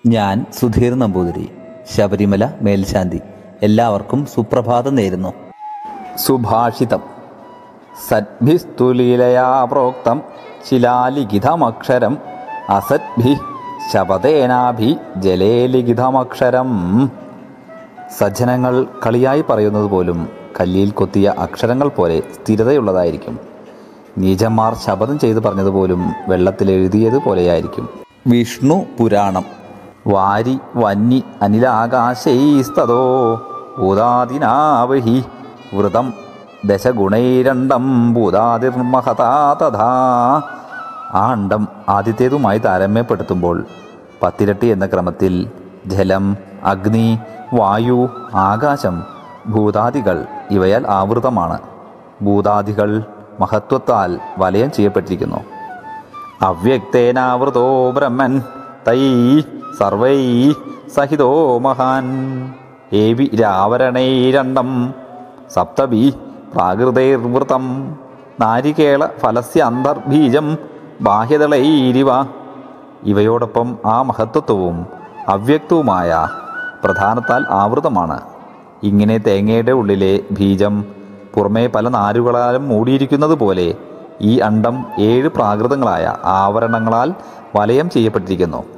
ഞാൻ സുധീർ നമ്പൂതിരി ശബരിമല മേൽശാന്തി എല്ലാവർക്കും സുപ്രഭാതം നേരുന്നു സുഭാഷിതം സദ്ഭിസ്തുലീലയാ പ്രോക്തം ശിലാലിഖിതമക്ഷരം അസദ്ഭി ശപതേനാഭി ജലേ ലിഖിതമക്ഷരം സജ്ജനങ്ങൾ കളിയായി പറയുന്നത് പോലും കല്ലിയിൽ കൊത്തിയ അക്ഷരങ്ങൾ പോലെ സ്ഥിരതയുള്ളതായിരിക്കും നീചന്മാർ ശപഥം ചെയ്ത് പറഞ്ഞതുപോലും വെള്ളത്തിൽ എഴുതിയത് പോലെയായിരിക്കും വിഷ്ണു പുരാണം വാരി വന്നി അനിലാകാശൈസ്തതോ ഭൂതാദിനാവഹി വൃതം ദശഗുണൈരണ്ടം ഭൂതാതിർമഹതാ തഥാ ആ അണ്ടം ആദ്യത്തേതുമായി താരതമ്യപ്പെടുത്തുമ്പോൾ പത്തിരട്ടി എന്ന ക്രമത്തിൽ ജലം അഗ്നി വായു ആകാശം ഭൂതാദികൾ ഇവയാൽ ആവൃതമാണ് ഭൂതാദികൾ മഹത്വത്താൽ വലയം ചെയ്യപ്പെട്ടിരിക്കുന്നു അവ്യക്തേനാവൃതോ ബ്രഹ്മൻ തൈ സർവൈ സഹിതോ മഹാൻ ഏവി രാവരണൈരണ്ടം സപ്തഭി പ്രാകൃതൈർവൃതം നാരികേള ഫലസ്യ അന്തർബീജം ബാഹ്യതളൈരിവ ഇവയോടൊപ്പം ആ മഹത്വത്വവും അവ്യക്തവുമായ പ്രധാനത്താൽ ആവൃതമാണ് ഇങ്ങനെ തേങ്ങയുടെ ഉള്ളിലെ ബീജം പുറമേ പല നാരുകളാലും മൂടിയിരിക്കുന്നത് പോലെ ഈ അണ്ടം ഏഴ് പ്രാകൃതങ്ങളായ ആവരണങ്ങളാൽ വലയം ചെയ്യപ്പെട്ടിരിക്കുന്നു